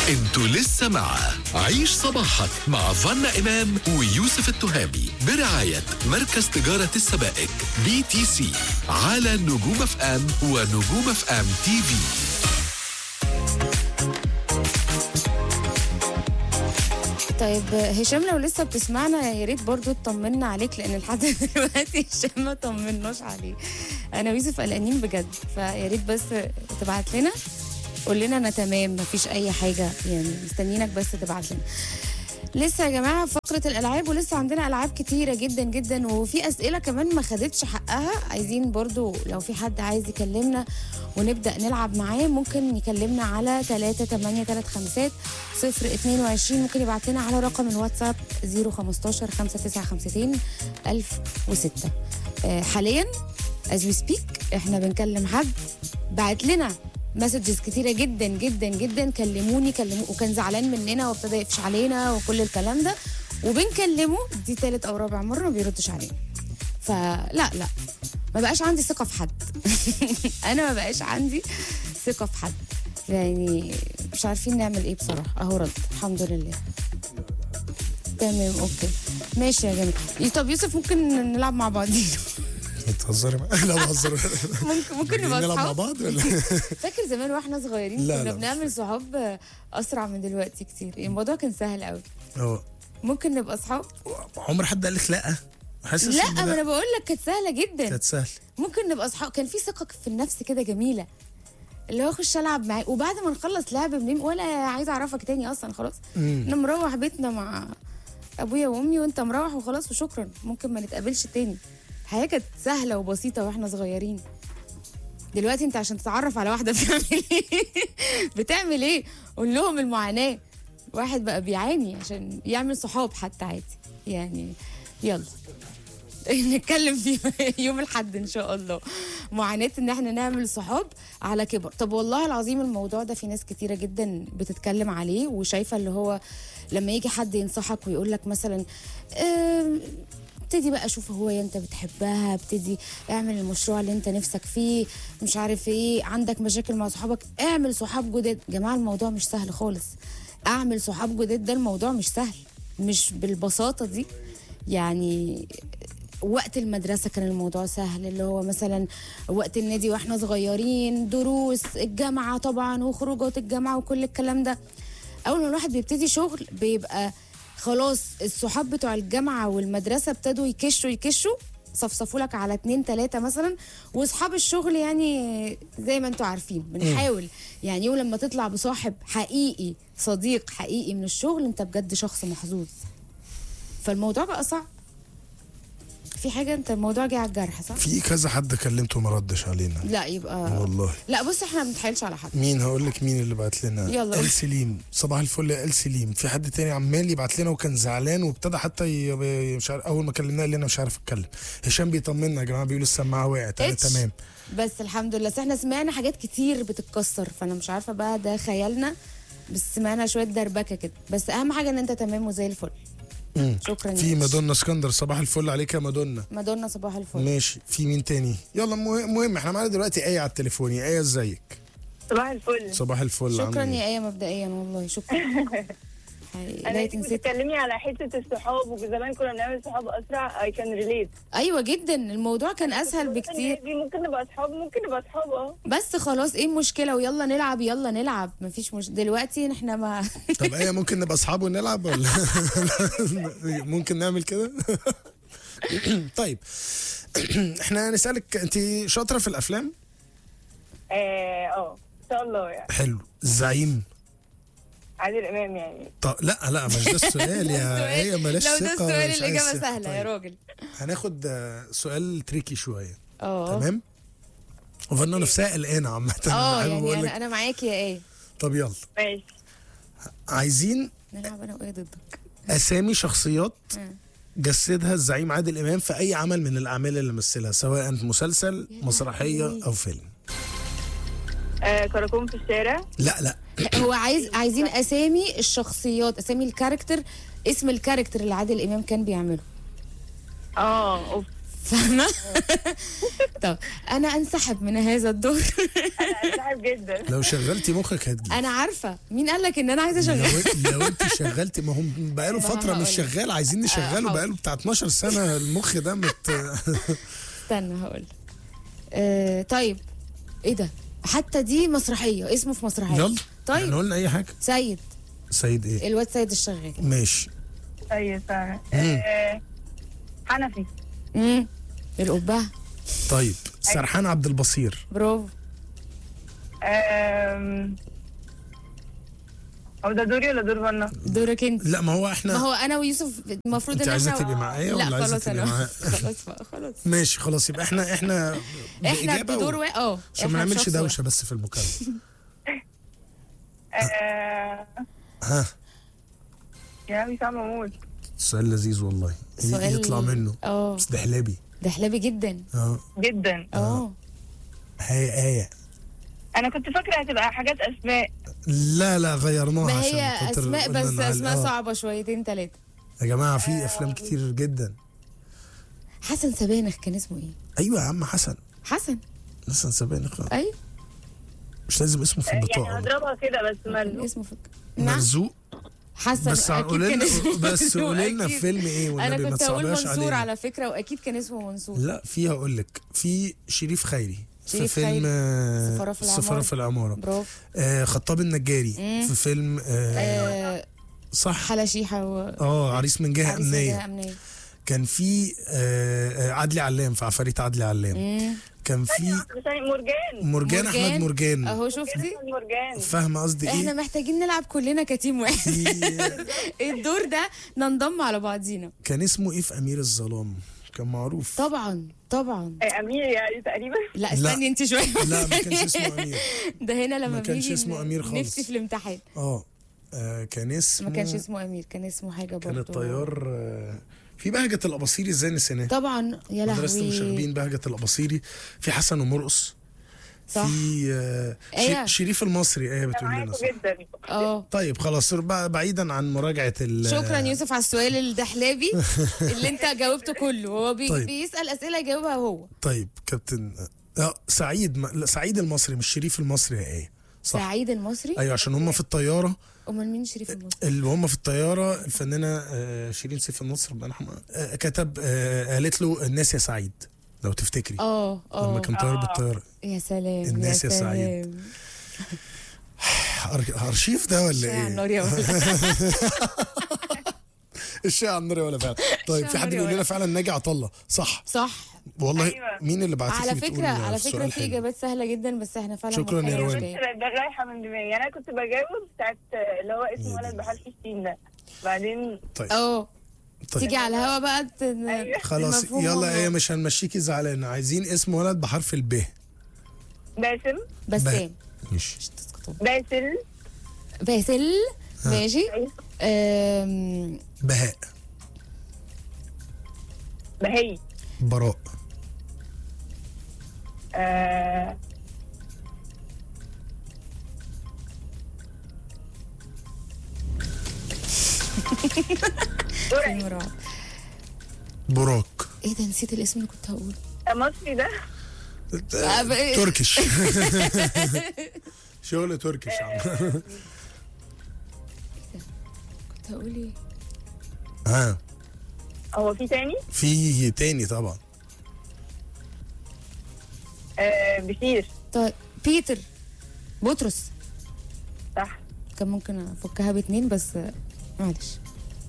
انتوا لسه مع عيش صباحك مع فنا إمام ويوسف التهامي برعاية مركز تجارة السبائك بي تي سي على نجوم اف ام ونجوم اف ام تي في طيب هشام لو لسه بتسمعنا يا ريت برضو تطمنا عليك لان لحد دلوقتي هشام ما طمناش عليه انا ويوسف قلقانين بجد فيا ريت بس تبعت لنا قول لنا انا تمام مفيش اي حاجه يعني مستنيينك بس تبعت لنا لسه يا جماعه فقره الالعاب ولسه عندنا العاب كتيره جدا جدا وفي اسئله كمان ما خدتش حقها عايزين برضو لو في حد عايز يكلمنا ونبدا نلعب معاه ممكن يكلمنا على 3 8 3 5 0 22 ممكن يبعت لنا على رقم الواتساب 015 5952 1006 آه، حاليا از وي سبيك احنا بنكلم حد بعت لنا مسجز كتيره جدا جدا جدا كلموني كلموا وكان زعلان مننا وابتدى يقفش علينا وكل الكلام ده وبنكلمه دي تالت او رابع مره ما بيردش علينا فلا لا ما بقاش عندي ثقه في حد انا ما بقاش عندي ثقه في حد يعني مش عارفين نعمل ايه بصراحه اهو رد الحمد لله تمام اوكي ماشي يا جميل طب يوسف ممكن نلعب مع بعضينا بتهزري معايا؟ لا بهزر ممكن ممكن نبقى نلعب مع اصحاب بعض ولا فاكر زمان واحنا صغيرين لا، كنا لا، مش بنعمل صحاب اسرع من دلوقتي كتير الموضوع كان سهل قوي هو ممكن نبقى اصحاب عمر حد قال لك لا حاسس لا إن ما ده انا بقول لك كانت سهله جدا كانت سهل ممكن نبقى اصحاب كان في ثقه في النفس كده جميله اللي هو اخش العب معاه وبعد ما نخلص لعب بنم ولا عايزه اعرفك تاني اصلا خلاص انا مروح بيتنا مع ابويا وامي وانت مروح وخلاص وشكرا ممكن ما نتقابلش تاني الحياه كانت سهله وبسيطه واحنا صغيرين دلوقتي انت عشان تتعرف على واحده بتعمل ايه بتعمل ايه قول لهم المعاناه واحد بقى بيعاني عشان يعمل صحاب حتى عادي يعني يلا نتكلم فيه يوم الاحد ان شاء الله معاناه ان احنا نعمل صحاب على كبر طب والله العظيم الموضوع ده في ناس كتيره جدا بتتكلم عليه وشايفه اللي هو لما يجي حد ينصحك ويقول لك مثلا آم، ابتدي بقى شوف هواية انت بتحبها ابتدي اعمل المشروع اللي انت نفسك فيه مش عارف ايه عندك مشاكل مع صحابك اعمل صحاب جداد جماعة الموضوع مش سهل خالص اعمل صحاب جداد ده الموضوع مش سهل مش بالبساطة دي يعني وقت المدرسة كان الموضوع سهل اللي هو مثلا وقت النادي واحنا صغيرين دروس الجامعة طبعا وخروجات الجامعة وكل الكلام ده أول ما الواحد بيبتدي شغل بيبقى خلاص الصحاب بتوع الجامعة والمدرسة ابتدوا يكشوا يكشوا صفصفوا لك على اتنين تلاتة مثلا واصحاب الشغل يعني زي ما انتوا عارفين بنحاول يعني يوم لما تطلع بصاحب حقيقي صديق حقيقي من الشغل انت بجد شخص محظوظ فالموضوع بقى صعب في حاجة انت الموضوع جه على الجرح صح؟ في كذا حد كلمته ما ردش علينا لا يبقى والله لا بص احنا ما بنتحايلش على حد مين هقول لك مين اللي بعت لنا يلا. ال سليم صباح الفل يا ال سليم في حد تاني عمال يبعت لنا وكان زعلان وابتدى حتى ي... مش عارف اول ما كلمناه قال لنا مش عارف اتكلم هشام بيطمنا يا جماعه بيقول السماعه وقعت انا اتش. تمام بس الحمد لله بس احنا سمعنا حاجات كتير بتتكسر فانا مش عارفه بقى ده خيالنا بس سمعنا شويه دربكه كده بس اهم حاجه ان انت تمام وزي الفل مم. شكرا في يا مادونا اسكندر صباح الفل عليك يا مادونا مادونا صباح الفل ماشي في مين تاني يلا مه- مهم احنا معانا دلوقتي ايه على التليفون يا ايه ازيك صباح الفل صباح الفل شكرا عامل يا ايه ايه مبدئيا والله شكرا حقيقي. انا لا انت تنسيت بتتكلمي على حته الصحاب وزمان كنا بنعمل صحاب اسرع اي كان ريليت ايوه جدا الموضوع كان اسهل بكتير ممكن نبقى اصحاب ممكن نبقى اصحاب اه بس خلاص ايه المشكله ويلا نلعب يلا نلعب مفيش مش دلوقتي احنا ما طب ايه ممكن نبقى اصحاب ونلعب ولا ممكن نعمل كده طيب احنا هنسالك انت شاطره في الافلام اه اه ان شاء الله يعني حلو الزعيم عادل امام يعني طب لا لا مش ده السؤال يا هي بلاش لو ده ثقه السؤال مش عايز الاجابه ثقة. سهله يا طيب. راجل هناخد آه، سؤال تريكي شويه اه تمام وفنا نفسها قلقانه عامه اه حابب يعني أقول انا لك انا معاكي يا ايه طب يلا ماشي عايزين نلعب انا وايه ضدك اسامي شخصيات مم. جسدها الزعيم عادل امام في اي عمل من الاعمال اللي مثلها سواء مسلسل يا مسرحيه لهوي. او فيلم آه كراكون في الشارع لا لا هو عايز عايزين اسامي الشخصيات اسامي الكاركتر اسم الكاركتر اللي عادل امام كان بيعمله اه اوف فاهمه طب انا انسحب من هذا الدور انا انسحب جدا لو شغلتي مخك هتجي انا عارفه مين قال لك ان انا عايزه لو, اشغل لو انت شغلتي ما هم بقاله ما فتره مش هقولك. شغال عايزين نشغله حاضر. بقاله بتاع 12 سنه المخ ده مت استنى هقول آه طيب ايه ده حتى دي مسرحيه اسمه في مسرحيه يلا طيب احنا قلنا اي حاجه سيد سيد ايه الواد سيد الشغال ماشي ايوه فعلا مم. آه، حنفي امم القبعه طيب سرحان عبد البصير برافو آم، هو ده دوري ولا دور فنا؟ دورك انت لا ما هو ما احنا هو انا ويوسف المفروض انت ان عايزه احنا تبقي معايا لا ولا عايزه خلاص تبقي انا معايا خلاص بقى خلاص ماشي خلاص يبقى احنا احنا احنا بإجابة بدور و- واحد اه عشان ما إحنا نعملش بشخص دوشه بس في المكالمه آه، ها يا لهوي صعب اموت سؤال لذيذ والله سؤال- يطلع منه اه بس ده حلابي واحد. ده حلابي جدا اه جدا اه هي ايه انا كنت فاكره هتبقى حاجات اسماء لا لا غيرناها ما عشان هي خاطر اسماء قلنا بس إن- اسماء آه. صعبه شويتين ثلاثه يا جماعه في افلام كتير جدا حسن سبانخ كان اسمه ايه ايوه يا عم حسن حسن حسن سبانخ آه. ايوه مش لازم اسمه في يعني البطاقه هضربها كده بس كان ملزوق اسمه فك... نعم مرزوق حسن بس أكيد قولي كان لنا اسمه بس منصور، قولي لنا أكيد. فيلم ايه انا والنبي ما كنت اقول تصعبهاش منصور علينا على فكره واكيد كان اسمه منصور لا في هقول لك في شريف خيري في شريف فيلم خيري. آه، السفارة في السفارة العمارة. في العمارة برافو آه خطاب النجاري مم. في فيلم آه آه صح حلا شيحه و اه عريس من جهة عريس أمنية وجهة أمنية كان في آه آه، عدلي علام في عفاريت عدلي علام مم. كان في ثاني مرجان مرجان احمد مرجان اهو شفتي أحمد مرجان فاهمه قصدي احنا ايه محتاجين نلعب كلنا كتيم واحد في الدور ده ننضم على بعضينا كان اسمه ايه في امير الظلام كان معروف طبعا طبعا آه، امير يعني تقريبا لا لا. استني انت شويه لا ما كانش اسمه امير ده هنا لما ما كانش بنيجي اسمه ن- أمير خالص. نفتي في الامتحان اه آه، كان اسمه ما كانش اسمه امير كان اسمه حاجه برضه كان الطيار آه، في بهجة الأباصيري ازاي نسيناه طبعا يا مدرسة لهوي المشاغبين بهجة الأباصيري في حسن ومرقص صح في آه، آية. ش- شريف المصري ايه انا بتقول لنا معاكم صح. جدا اه طيب خلاص بع- بعيدا عن مراجعة ال شكرا يوسف على السؤال الدحلابي اللي انت جاوبته كله هو بي طيب. بيسال اسئله يجاوبها هو طيب كابتن اه سعيد ما... لا سعيد المصري مش شريف المصري يا ايه صح سعيد المصري ايوه عشان هم في الطياره امال مين شريف المصري اللي هم في الطياره الفنانه آه، شيرين سيف النصر ربنا يرحمها آه، كتب آه، قالت له الناس يا سعيد لو تفتكري اه لما اه كان طاير آه. بالطياره يا سلام الناس يا سعيد. سلام. أر- ارشيف ده ولا شاي على ايه؟ النار يا ولد الشاي على النار ولا فعلا طيب الشاي في حد على النار بيقول يا لنا فعلا ناجي عطله صح صح والله أيوة. مين اللي بعت على فكره على فكره في حلو. اجابات سهله جدا بس احنا فعلا شكراً ما يا لحقناش روان. جاي. كنت بقى رايحه من دماغي يعني انا كنت بجاوب بتاعت اللي هو اسم ولد بحرف السين ده بعدين طيب اه طيب تيجي على الهوا بقى ت- أيوة. خلاص المفهوم يلا والله. ايه مش هنمشيكي زعلانه عايزين اسم ولد بحرف الب باسم بسام ماشي مش تسقطوا. باسل باسل ماشي أيوة. أم، بهاء بهي براء آه فيلم رعب براك ايه ده نسيت الاسم اللي كنت هقوله مصري ده آه، ب- تركش شغل تركش يا عم كنت هقول ايه ها هو في تاني في تاني طبعا آه بشير طيب بيتر بطرس صح كان ممكن افكها باتنين بس آه، معلش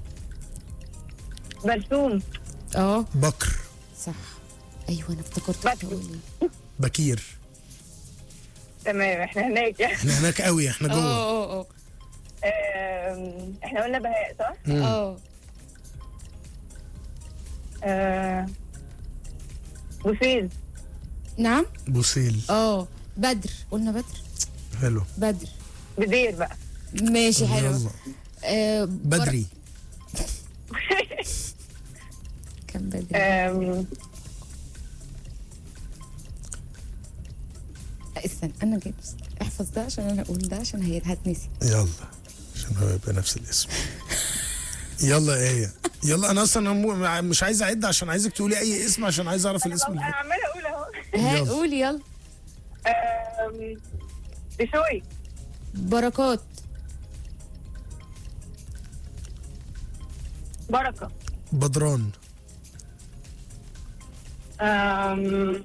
برسوم اه بكر صح ايوه انا افتكرت كنت بكر. هقول ايه بكير تمام احنا هناك يعني احنا هناك قوي احنا اه جوه اه اه آه احنا قلنا بهاء صح؟ مم. اه آه بوسيل نعم بوسيل اه بدر قلنا بدر حلو بدر بدير بقى ماشي حلو يلا آه بر- بدري كان بدري آم، استنى انا جاي احفظ ده عشان انا اقول ده عشان هي هتنسي يلا عشان هو يبقى نفس الاسم يلا ايه يلا انا اصلا مو- مش عايز اعد عشان عايزك تقولي اي اسم عشان عايز اعرف الاسم انا اللي عماله اقول اهو ها يلا. قولي يلا آم، بشوي بركات بركه بدران آم،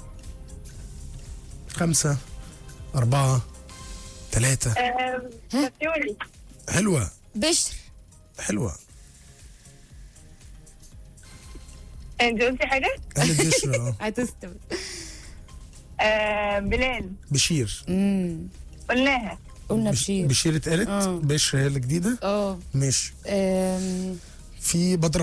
خمسة أربعة ثلاثة آم، بسيوني حلوة بشر حلوة انت قلتي حاجه؟ قالت بشرى اه هتستوي آم، بلال بشير امم قلناها قلنا بش- بشير بشير اتقالت آه. بشر هي الجديدة اه ماشي أم، في بدر